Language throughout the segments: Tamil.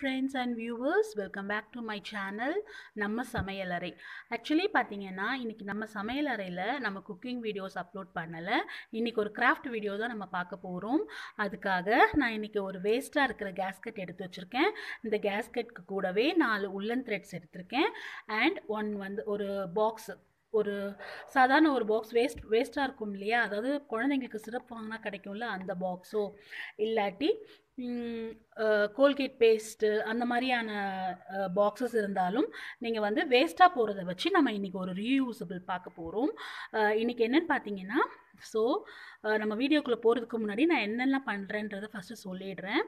friends and viewers welcome back to my channel நம்ம சமையலறை ஆக்சுவலி பார்த்தீங்கன்னா இன்றைக்கி நம்ம சமையலறையில் நம்ம குக்கிங் வீடியோஸ் அப்லோட் பண்ணலை இன்றைக்கி ஒரு கிராஃப்ட் வீடியோ தான் நம்ம பார்க்க போகிறோம் அதுக்காக நான் இன்றைக்கி ஒரு வேஸ்ட்டாக இருக்கிற கேஸ்கட் எடுத்து வச்சுருக்கேன் இந்த கேஸ்கட்க்கு கூடவே நாலு உள்ளன் த்ரெட்ஸ் எடுத்திருக்கேன் அண்ட் ஒன் வந்து ஒரு பாக்ஸ் ஒரு சாதாரண ஒரு பாக்ஸ் வேஸ்ட் வேஸ்ட்டாக இருக்கும் இல்லையா அதாவது குழந்தைங்களுக்கு சிறப்பு வாங்கினா கிடைக்கும்ல அந்த பாக்ஸோ இல்லாட்டி கோல்கேட் பேஸ்ட்டு அந்த மாதிரியான பாக்ஸஸ் இருந்தாலும் நீங்கள் வந்து வேஸ்ட்டாக போகிறத வச்சு நம்ம இன்றைக்கி ஒரு ரீயூசபிள் பார்க்க போகிறோம் இன்றைக்கி என்னென்னு பார்த்தீங்கன்னா ஸோ நம்ம வீடியோக்குள்ளே போகிறதுக்கு முன்னாடி நான் என்னெல்லாம் பண்ணுறேன்றதை ஃபஸ்ட்டு சொல்லிடுறேன்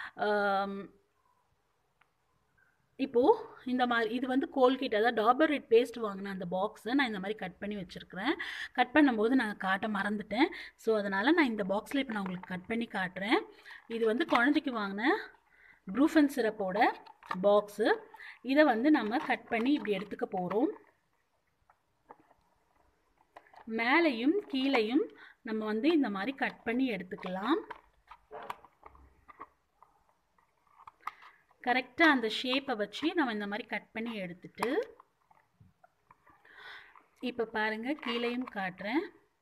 இப்போது இந்த மாதிரி இது வந்து கோல்கேட் அதாவது டாபர் ரெட் பேஸ்ட் வாங்கின அந்த பாக்ஸை நான் இந்த மாதிரி கட் பண்ணி வச்சுருக்கிறேன் கட் பண்ணும்போது நான் காட்ட மறந்துட்டேன் ஸோ அதனால் நான் இந்த பாக்ஸில் இப்போ நான் உங்களுக்கு கட் பண்ணி காட்டுறேன் இது வந்து குழந்தைக்கு வாங்கின ப்ரூஃபன் சிரப்போட பாக்ஸு இதை வந்து நம்ம கட் பண்ணி இப்படி எடுத்துக்க போகிறோம் மேலேயும் கீழேயும் நம்ம வந்து இந்த மாதிரி கட் பண்ணி எடுத்துக்கலாம் கரெக்டாக அந்த ஷேப்பை வச்சு நம்ம இந்த மாதிரி கட் பண்ணி எடுத்துட்டு இப்போ பாருங்கள் கீழேயும் காட்டுறேன்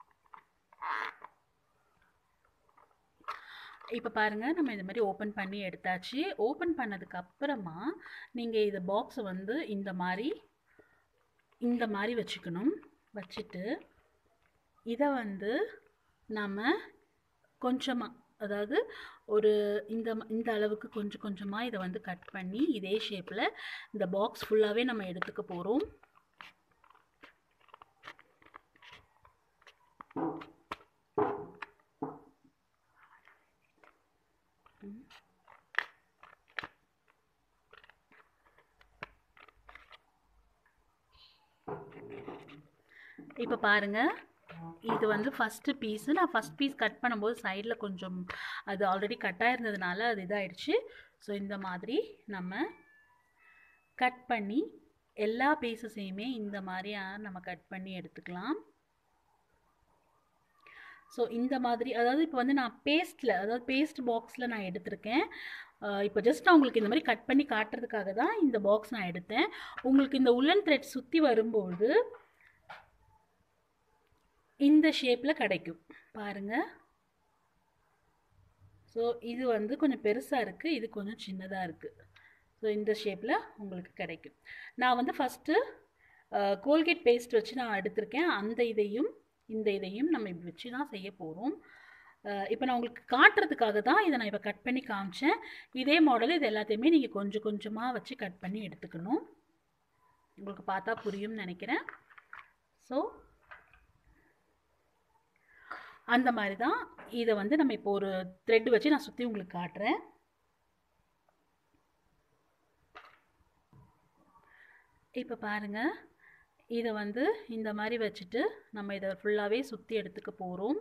இப்போ பாருங்கள் நம்ம இந்த மாதிரி ஓப்பன் பண்ணி எடுத்தாச்சு ஓப்பன் பண்ணதுக்கு அப்புறமா நீங்கள் இந்த பாக்ஸை வந்து இந்த மாதிரி இந்த மாதிரி வச்சுக்கணும் வச்சுட்டு இதை வந்து நம்ம கொஞ்சமாக அதாவது ஒரு இந்த இந்த அளவுக்கு கொஞ்சம் கொஞ்சமாக இதை வந்து கட் பண்ணி இதே ஷேப்பில் இந்த பாக்ஸ் ஃபுல்லாகவே நம்ம எடுத்துக்க போகிறோம் இப்போ பாருங்கள் இது வந்து ஃபஸ்ட்டு பீஸு நான் ஃபஸ்ட் பீஸ் கட் பண்ணும்போது சைடில் கொஞ்சம் அது ஆல்ரெடி கட்டாக இருந்ததுனால அது இதாகிடுச்சு ஸோ இந்த மாதிரி நம்ம கட் பண்ணி எல்லா பீஸஸையுமே இந்த மாதிரி நம்ம கட் பண்ணி எடுத்துக்கலாம் ஸோ இந்த மாதிரி அதாவது இப்போ வந்து நான் பேஸ்ட்டில் அதாவது பேஸ்ட் பாக்ஸில் நான் எடுத்திருக்கேன் இப்போ ஜஸ்ட் நான் உங்களுக்கு இந்த மாதிரி கட் பண்ணி காட்டுறதுக்காக தான் இந்த பாக்ஸ் நான் எடுத்தேன் உங்களுக்கு இந்த உள்ளன் த்ரெட் சுற்றி வரும்போது இந்த ஷேப்பில் கிடைக்கும் பாருங்கள் ஸோ இது வந்து கொஞ்சம் பெருசாக இருக்குது இது கொஞ்சம் சின்னதாக இருக்குது ஸோ இந்த ஷேப்பில் உங்களுக்கு கிடைக்கும் நான் வந்து ஃபஸ்ட்டு கோல்கேட் பேஸ்ட் வச்சு நான் எடுத்திருக்கேன் அந்த இதையும் இந்த இதையும் நம்ம இப்படி வச்சு தான் செய்ய போகிறோம் இப்போ நான் உங்களுக்கு காட்டுறதுக்காக தான் இதை நான் இப்போ கட் பண்ணி காமிச்சேன் இதே மாடல் இது எல்லாத்தையுமே நீங்கள் கொஞ்சம் கொஞ்சமாக வச்சு கட் பண்ணி எடுத்துக்கணும் உங்களுக்கு பார்த்தா புரியும்னு நினைக்கிறேன் ஸோ அந்த மாதிரி தான் இதை வந்து நம்ம இப்போ ஒரு த்ரெட் வச்சு நான் சுற்றி உங்களுக்கு காட்டுறேன் இப்போ பாருங்கள் இதை வந்து இந்த மாதிரி வச்சுட்டு நம்ம இதை ஃபுல்லாகவே சுற்றி எடுத்துக்க போகிறோம்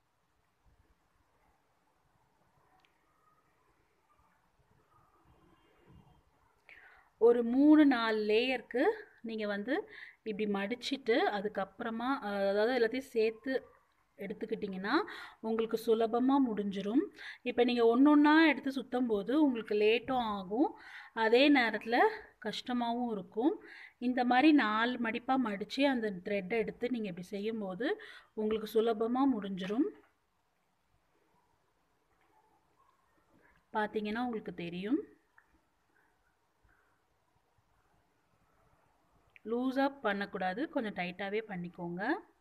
ஒரு மூணு நாலு லேயருக்கு நீங்கள் வந்து இப்படி மடிச்சிட்டு அதுக்கப்புறமா அதாவது எல்லாத்தையும் சேர்த்து எடுத்துக்கிட்டிங்கன்னா உங்களுக்கு சுலபமாக முடிஞ்சிடும் இப்போ நீங்கள் ஒன்று ஒன்றா எடுத்து சுற்றும் போது உங்களுக்கு லேட்டும் ஆகும் அதே நேரத்தில் கஷ்டமாகவும் இருக்கும் இந்த மாதிரி நாலு மடிப்பாக மடித்து அந்த த்ரெட்டை எடுத்து நீங்கள் இப்படி செய்யும்போது உங்களுக்கு சுலபமாக முடிஞ்சிடும் பார்த்தீங்கன்னா உங்களுக்கு தெரியும் லூஸாக பண்ணக்கூடாது கொஞ்சம் டைட்டாகவே பண்ணிக்கோங்க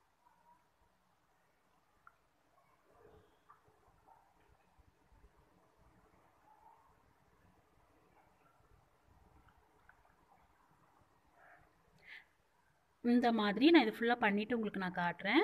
இந்த மாதிரி நான் இது ஃபுல்லாக பண்ணிவிட்டு உங்களுக்கு நான் காட்டுறேன்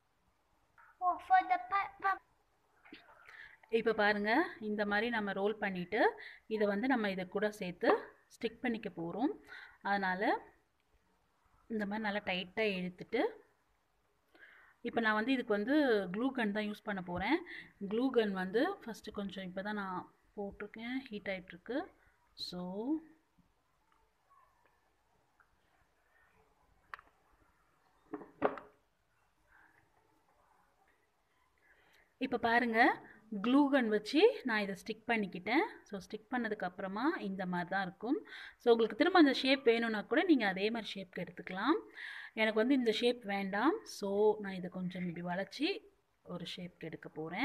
இப்போ பாருங்கள் இந்த மாதிரி நம்ம ரோல் பண்ணிவிட்டு இதை வந்து நம்ம இதை கூட சேர்த்து ஸ்டிக் பண்ணிக்க போகிறோம் அதனால் இந்த மாதிரி நல்லா டைட்டாக இழுத்துட்டு இப்போ நான் வந்து இதுக்கு வந்து க்ளூ கன் தான் யூஸ் பண்ண போகிறேன் க்ளூ கன் வந்து ஃபஸ்ட்டு கொஞ்சம் இப்போ தான் நான் போட்டிருக்கேன் ஹீட் ஆகிட்டுருக்கு ஸோ இப்போ பாருங்கள் க்ளூகன் வச்சு நான் இதை ஸ்டிக் பண்ணிக்கிட்டேன் ஸோ ஸ்டிக் பண்ணதுக்கப்புறமா இந்த மாதிரி தான் இருக்கும் ஸோ உங்களுக்கு திரும்ப அந்த ஷேப் வேணும்னா கூட நீங்கள் அதே மாதிரி ஷேப்க்கு எடுத்துக்கலாம் எனக்கு வந்து இந்த ஷேப் வேண்டாம் ஸோ நான் இதை கொஞ்சம் இப்படி வளைச்சி ஒரு ஷேப்க்கு எடுக்க போகிறேன்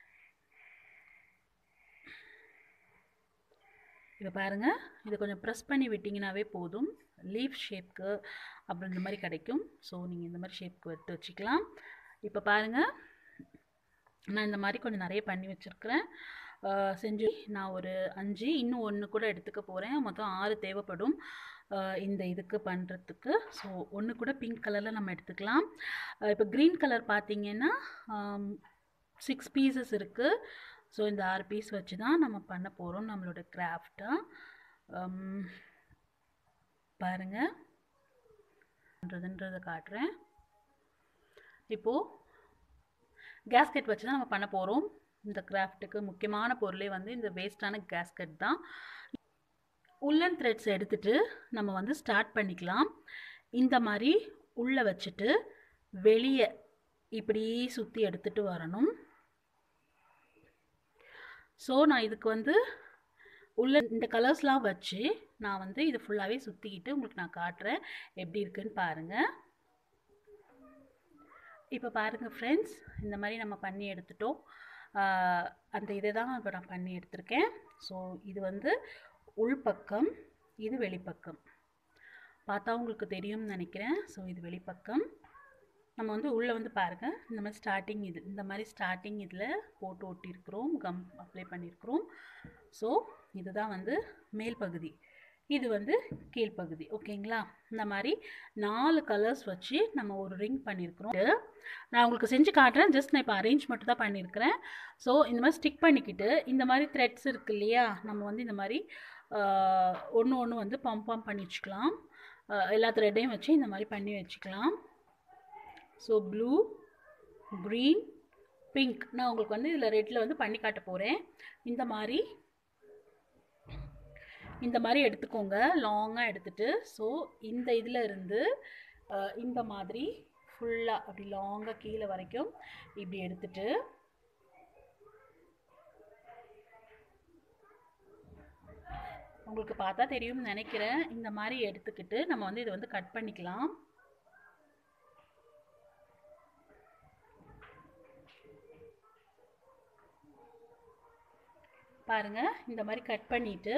இப்போ பாருங்கள் இதை கொஞ்சம் ப்ரெஸ் பண்ணி விட்டிங்கனாவே போதும் லீஃப் ஷேப்க்கு அப்புறம் இந்த மாதிரி கிடைக்கும் ஸோ நீங்கள் இந்த மாதிரி ஷேப்க்கு எடுத்து வச்சுக்கலாம் இப்போ பாருங்கள் நான் இந்த மாதிரி கொஞ்சம் நிறைய பண்ணி வச்சுருக்கிறேன் செஞ்சு நான் ஒரு அஞ்சு இன்னும் ஒன்று கூட எடுத்துக்க போகிறேன் மொத்தம் ஆறு தேவைப்படும் இந்த இதுக்கு பண்ணுறதுக்கு ஸோ ஒன்று கூட பிங்க் கலரில் நம்ம எடுத்துக்கலாம் இப்போ க்ரீன் கலர் பார்த்தீங்கன்னா சிக்ஸ் பீசஸ் இருக்குது ஸோ இந்த ஆறு பீஸ் வச்சு தான் நம்ம பண்ண போகிறோம் நம்மளோட கிராஃப்டாக பாருங்கள் பண்ணுறதுன்றதை காட்டுறேன் இப்போது கேஸ்கெட் வச்சு தான் நம்ம பண்ண போகிறோம் இந்த கிராஃப்ட்டுக்கு முக்கியமான பொருளே வந்து இந்த வேஸ்டான கேஸ்கெட் தான் உள்ளன் த்ரெட்ஸ் எடுத்துகிட்டு நம்ம வந்து ஸ்டார்ட் பண்ணிக்கலாம் இந்த மாதிரி உள்ளே வச்சுட்டு வெளியே இப்படி சுற்றி எடுத்துகிட்டு வரணும் ஸோ நான் இதுக்கு வந்து உள்ள இந்த கலர்ஸ்லாம் வச்சு நான் வந்து இது ஃபுல்லாகவே சுற்றிக்கிட்டு உங்களுக்கு நான் காட்டுறேன் எப்படி இருக்குன்னு பாருங்கள் இப்போ பாருங்கள் ஃப்ரெண்ட்ஸ் இந்த மாதிரி நம்ம பண்ணி எடுத்துட்டோம் அந்த இதை தான் இப்போ நான் பண்ணி எடுத்திருக்கேன் ஸோ இது வந்து உள்பக்கம் இது வெளிப்பக்கம் பார்த்தா உங்களுக்கு தெரியும்னு நினைக்கிறேன் ஸோ இது வெளிப்பக்கம் நம்ம வந்து உள்ளே வந்து பாருங்கள் இந்த மாதிரி ஸ்டார்டிங் இது இந்த மாதிரி ஸ்டார்டிங் இதில் போட்டு ஒட்டியிருக்கிறோம் கம் அப்ளை பண்ணியிருக்கிறோம் ஸோ இதுதான் வந்து மேல் பகுதி இது வந்து கீழ்ப்பகுதி ஓகேங்களா இந்த மாதிரி நாலு கலர்ஸ் வச்சு நம்ம ஒரு ரிங் பண்ணியிருக்கிறோம் நான் உங்களுக்கு செஞ்சு காட்டுறேன் ஜஸ்ட் நான் இப்போ அரேஞ்ச் மட்டும் தான் பண்ணியிருக்கிறேன் ஸோ இந்த மாதிரி ஸ்டிக் பண்ணிக்கிட்டு இந்த மாதிரி த்ரெட்ஸ் இருக்கு இல்லையா நம்ம வந்து இந்த மாதிரி ஒன்று ஒன்று வந்து பம்ப் பம்ப் பண்ணி வச்சுக்கலாம் எல்லா த்ரெட்டையும் வச்சு இந்த மாதிரி பண்ணி வச்சுக்கலாம் ஸோ ப்ளூ க்ரீன் பிங்க் நான் உங்களுக்கு வந்து இதில் ரெட்டில் வந்து பண்ணி காட்ட போகிறேன் இந்த மாதிரி இந்த மாதிரி எடுத்துக்கோங்க லாங்காக எடுத்துகிட்டு ஸோ இந்த இதில் இருந்து இந்த மாதிரி ஃபுல்லாக அப்படி லாங்காக கீழே வரைக்கும் இப்படி எடுத்துட்டு உங்களுக்கு பார்த்தா தெரியும்னு நினைக்கிறேன் இந்த மாதிரி எடுத்துக்கிட்டு நம்ம வந்து இதை வந்து கட் பண்ணிக்கலாம் பாருங்க இந்த மாதிரி கட் பண்ணிட்டு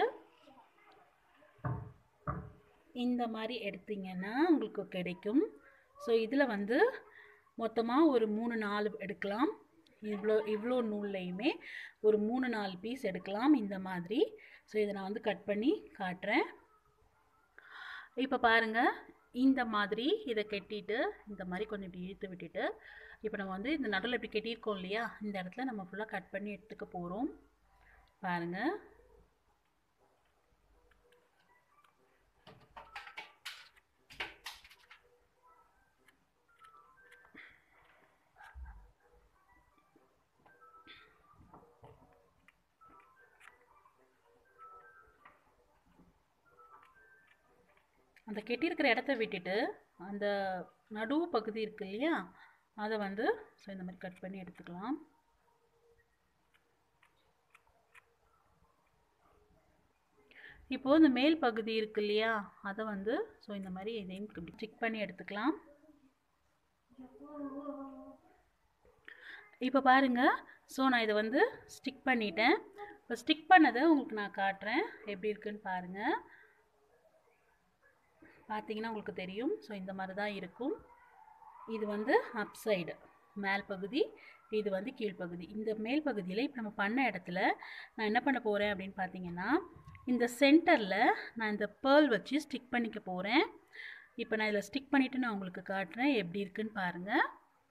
இந்த மாதிரி எடுத்தீங்கன்னா உங்களுக்கு கிடைக்கும் ஸோ இதில் வந்து மொத்தமாக ஒரு மூணு நாலு எடுக்கலாம் இவ்வளோ இவ்வளோ நூல்லையுமே ஒரு மூணு நாலு பீஸ் எடுக்கலாம் இந்த மாதிரி ஸோ இதை நான் வந்து கட் பண்ணி காட்டுறேன் இப்போ பாருங்கள் இந்த மாதிரி இதை கட்டிட்டு இந்த மாதிரி கொஞ்சம் இப்படி இழுத்து விட்டுட்டு இப்போ நம்ம வந்து இந்த நடுவில் இப்படி கட்டியிருக்கோம் இல்லையா இந்த இடத்துல நம்ம ஃபுல்லாக கட் பண்ணி எடுத்துக்க போகிறோம் பாருங்கள் அந்த கெட்டியிருக்கிற இடத்த விட்டுட்டு அந்த நடுவு பகுதி இருக்கு இல்லையா அதை வந்து ஸோ இந்த மாதிரி கட் பண்ணி எடுத்துக்கலாம் இப்போது இந்த மேல் பகுதி இருக்கு இல்லையா அதை வந்து ஸோ இந்த மாதிரி இதையும் இப்படி ஸ்டிக் பண்ணி எடுத்துக்கலாம் இப்போ பாருங்கள் ஸோ நான் இதை வந்து ஸ்டிக் பண்ணிட்டேன் இப்போ ஸ்டிக் பண்ணதை உங்களுக்கு நான் காட்டுறேன் எப்படி இருக்குன்னு பாருங்கள் பார்த்தீங்கன்னா உங்களுக்கு தெரியும் ஸோ இந்த மாதிரி தான் இருக்கும் இது வந்து அப் சைடு மேல் பகுதி இது வந்து கீழ்ப்பகுதி இந்த மேல் பகுதியில் இப்போ நம்ம பண்ண இடத்துல நான் என்ன பண்ண போகிறேன் அப்படின்னு பார்த்தீங்கன்னா இந்த சென்டரில் நான் இந்த பேர்ல் வச்சு ஸ்டிக் பண்ணிக்க போகிறேன் இப்போ நான் இதில் ஸ்டிக் பண்ணிவிட்டு நான் உங்களுக்கு காட்டுறேன் எப்படி இருக்குன்னு பாருங்கள்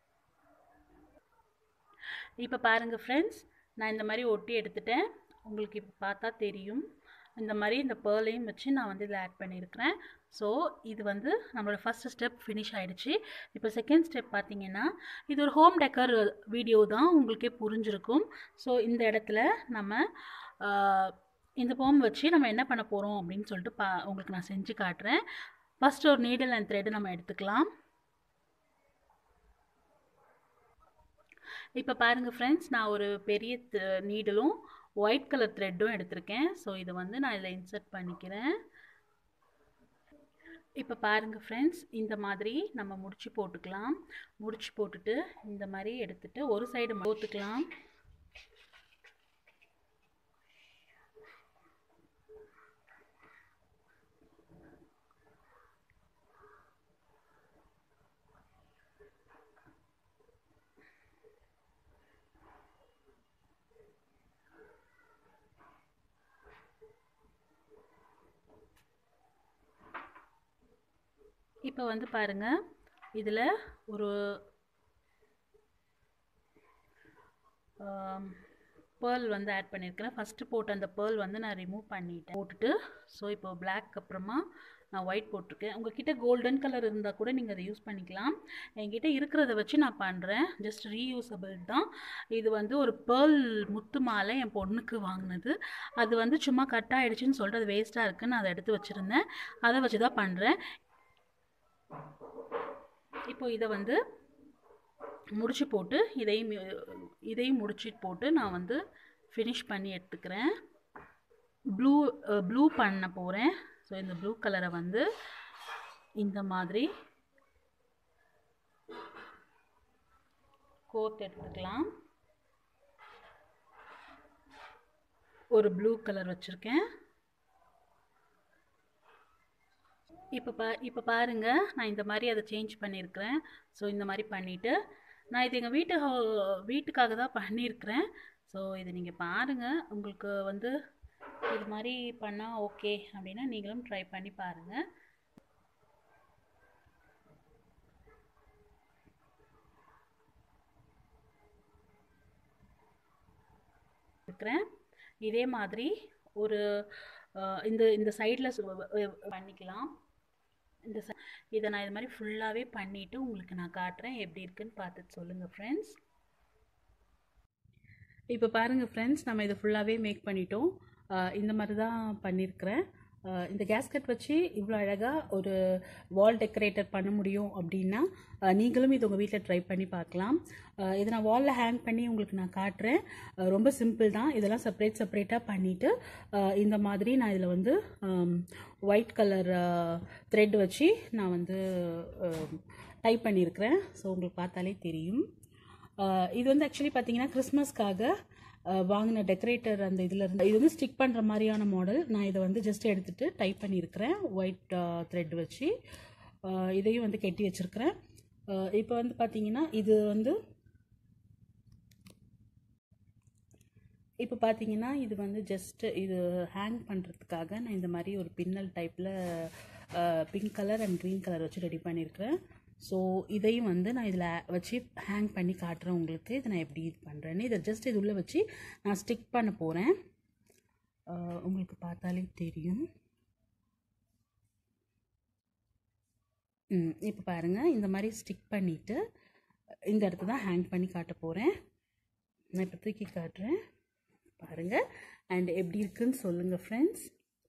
இப்போ பாருங்கள் ஃப்ரெண்ட்ஸ் நான் இந்த மாதிரி ஒட்டி எடுத்துட்டேன் உங்களுக்கு இப்போ பார்த்தா தெரியும் இந்த மாதிரி இந்த பேர்லையும் வச்சு நான் வந்து இதில் ஆட் பண்ணியிருக்கிறேன் ஸோ இது வந்து நம்மளோட ஃபஸ்ட்டு ஸ்டெப் ஃபினிஷ் ஆகிடுச்சு இப்போ செகண்ட் ஸ்டெப் பார்த்தீங்கன்னா இது ஒரு ஹோம் டெக்கர் வீடியோ தான் உங்களுக்கே புரிஞ்சிருக்கும் ஸோ இந்த இடத்துல நம்ம இந்த போம் வச்சு நம்ம என்ன பண்ண போகிறோம் அப்படின்னு சொல்லிட்டு பா உங்களுக்கு நான் செஞ்சு காட்டுறேன் ஃபஸ்ட்டு ஒரு நீடல் அண்ட் த்ரெட் நம்ம எடுத்துக்கலாம் இப்போ பாருங்கள் ஃப்ரெண்ட்ஸ் நான் ஒரு பெரிய நீடலும் ஒயிட் கலர் த்ரெட்டும் எடுத்திருக்கேன் ஸோ இதை வந்து நான் இதில் இன்சர்ட் பண்ணிக்கிறேன் இப்போ பாருங்கள் ஃப்ரெண்ட்ஸ் இந்த மாதிரி நம்ம முடிச்சு போட்டுக்கலாம் முடிச்சு போட்டுட்டு இந்த மாதிரி எடுத்துட்டு ஒரு சைடு போத்துக்கலாம் இப்போ வந்து பாருங்கள் இதில் ஒரு பேர்ல் வந்து ஆட் பண்ணியிருக்கிறேன் ஃபஸ்ட்டு போட்ட அந்த பேர்ல் வந்து நான் ரிமூவ் பண்ணிட்டேன் போட்டுட்டு ஸோ இப்போ பிளாக் அப்புறமா நான் ஒயிட் போட்டிருக்கேன் உங்ககிட்ட கோல்டன் கலர் இருந்தால் கூட நீங்கள் அதை யூஸ் பண்ணிக்கலாம் என்கிட்ட இருக்கிறத வச்சு நான் பண்ணுறேன் ஜஸ்ட் ரீயூசபிள் தான் இது வந்து ஒரு பேர்ல் முத்து மாலை என் பொண்ணுக்கு வாங்கினது அது வந்து சும்மா கட் ஆகிடுச்சின்னு சொல்லிட்டு அது வேஸ்ட்டாக இருக்குன்னு நான் அதை எடுத்து வச்சுருந்தேன் அதை வச்சு தான் பண்ணுறேன் இப்போ இதை வந்து முடிச்சு போட்டு இதையும் இதையும் முடிச்சு போட்டு நான் வந்து ஃபினிஷ் பண்ணி எடுத்துக்கிறேன் ப்ளூ ப்ளூ பண்ண போகிறேன் ஸோ இந்த ப்ளூ கலரை வந்து இந்த மாதிரி கோர்த்து எடுத்துக்கலாம் ஒரு ப்ளூ கலர் வச்சுருக்கேன் இப்போ பா இப்போ பாருங்கள் நான் இந்த மாதிரி அதை சேஞ்ச் பண்ணியிருக்கிறேன் ஸோ இந்த மாதிரி பண்ணிவிட்டு நான் இது எங்கள் வீட்டு வீட்டுக்காக தான் பண்ணியிருக்கிறேன் ஸோ இது நீங்கள் பாருங்கள் உங்களுக்கு வந்து இது மாதிரி பண்ணால் ஓகே அப்படின்னா நீங்களும் ட்ரை பண்ணி பாருங்கள் இருக்கிறேன் இதே மாதிரி ஒரு இந்த இந்த சைடில் பண்ணிக்கலாம் இந்த ச இதை நான் இது மாதிரி ஃபுல்லாகவே பண்ணிவிட்டு உங்களுக்கு நான் காட்டுறேன் எப்படி இருக்குன்னு பார்த்துட்டு சொல்லுங்கள் ஃப்ரெண்ட்ஸ் இப்போ பாருங்கள் ஃப்ரெண்ட்ஸ் நம்ம இதை ஃபுல்லாகவே மேக் பண்ணிட்டோம் இந்த மாதிரி தான் பண்ணியிருக்கிறேன் இந்த கேஸ்கட் வச்சு இவ்வளோ அழகாக ஒரு வால் டெக்கரேட்டர் பண்ண முடியும் அப்படின்னா நீங்களும் இது உங்கள் வீட்டில் ட்ரை பண்ணி பார்க்கலாம் இதை நான் வாலில் ஹேங் பண்ணி உங்களுக்கு நான் காட்டுறேன் ரொம்ப சிம்பிள் தான் இதெல்லாம் செப்பரேட் செப்பரேட்டாக பண்ணிவிட்டு இந்த மாதிரி நான் இதில் வந்து ஒயிட் கலர் த்ரெட் வச்சு நான் வந்து டைப் பண்ணியிருக்கிறேன் ஸோ உங்களுக்கு பார்த்தாலே தெரியும் இது வந்து ஆக்சுவலி பார்த்தீங்கன்னா கிறிஸ்மஸ்க்காக வாங்கின டெக்கரேட்டர் அந்த இதில் இருந்து இது வந்து ஸ்டிக் பண்ணுற மாதிரியான மாடல் நான் இதை வந்து ஜஸ்ட் எடுத்துகிட்டு டைப் பண்ணியிருக்கிறேன் ஒயிட் த்ரெட் வச்சு இதையும் வந்து கெட்டி வச்சுருக்கிறேன் இப்போ வந்து பார்த்தீங்கன்னா இது வந்து இப்போ பார்த்தீங்கன்னா இது வந்து ஜஸ்ட்டு இது ஹேங் பண்ணுறதுக்காக நான் இந்த மாதிரி ஒரு பின்னல் டைப்பில் pink colour and green colour வச்சு ரெடி பண்ணியிருக்கிறேன் ஸோ இதையும் வந்து நான் இதில் வச்சு ஹேங் பண்ணி காட்டுறேன் உங்களுக்கு இதை நான் எப்படி இது பண்ணுறேன்னு இதை ஜஸ்ட் இது உள்ளே வச்சு நான் ஸ்டிக் பண்ண போகிறேன் உங்களுக்கு பார்த்தாலே தெரியும் ம் இப்போ பாருங்கள் இந்த மாதிரி ஸ்டிக் பண்ணிவிட்டு இந்த இடத்த தான் ஹேங் பண்ணி காட்ட போகிறேன் நான் இப்போ தூக்கி காட்டுறேன் பாருங்கள் அண்ட் எப்படி இருக்குன்னு சொல்லுங்கள் ஃப்ரெண்ட்ஸ்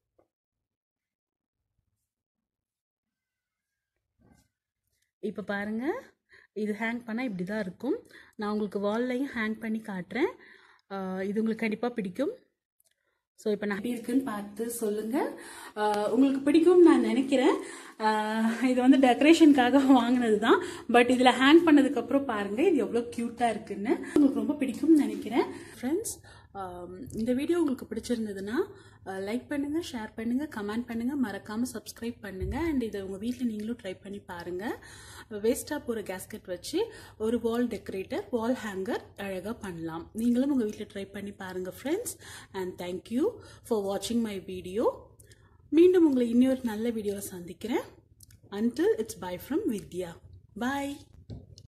இப்போ பாருங்கள் இது ஹேங் பண்ணால் இப்படி தான் இருக்கும் நான் உங்களுக்கு வால்லையும் ஹேங் பண்ணி காட்டுறேன் இது உங்களுக்கு கண்டிப்பாக பிடிக்கும் ஸோ இப்போ நான் எப்படி இருக்குன்னு பார்த்து சொல்லுங்கள் உங்களுக்கு பிடிக்கும்னு நான் நினைக்கிறேன் இது வந்து டெக்கரேஷனுக்காக வாங்கினது தான் பட் இதில் ஹேங் பண்ணதுக்கப்புறம் பாருங்கள் இது எவ்வளோ க்யூட்டாக இருக்குன்னு உங்களுக்கு ரொம்ப பிடிக்கும்னு நினைக்கிறேன் ஃப்ரெண்ட்ஸ் இந்த வீடியோ உங்களுக்கு பிடிச்சிருந்ததுன்னா லைக் பண்ணுங்கள் ஷேர் பண்ணுங்கள் கமெண்ட் பண்ணுங்கள் மறக்காமல் சப்ஸ்கிரைப் பண்ணுங்கள் அண்ட் இதை உங்கள் வீட்டில் நீங்களும் ட்ரை பண்ணி பாருங்கள் வேஸ்ட்டாக போகிற கேஸ்கெட் வச்சு ஒரு வால் டெக்கரேட்டர் வால் ஹேங்கர் அழகாக பண்ணலாம் நீங்களும் உங்கள் வீட்டில் ட்ரை பண்ணி பாருங்கள் ஃப்ரெண்ட்ஸ் அண்ட் தேங்க்யூ ஃபார் வாட்சிங் மை வீடியோ மீண்டும் உங்களை இன்னொரு நல்ல வீடியோவை சந்திக்கிறேன் until it's bye from Vidya bye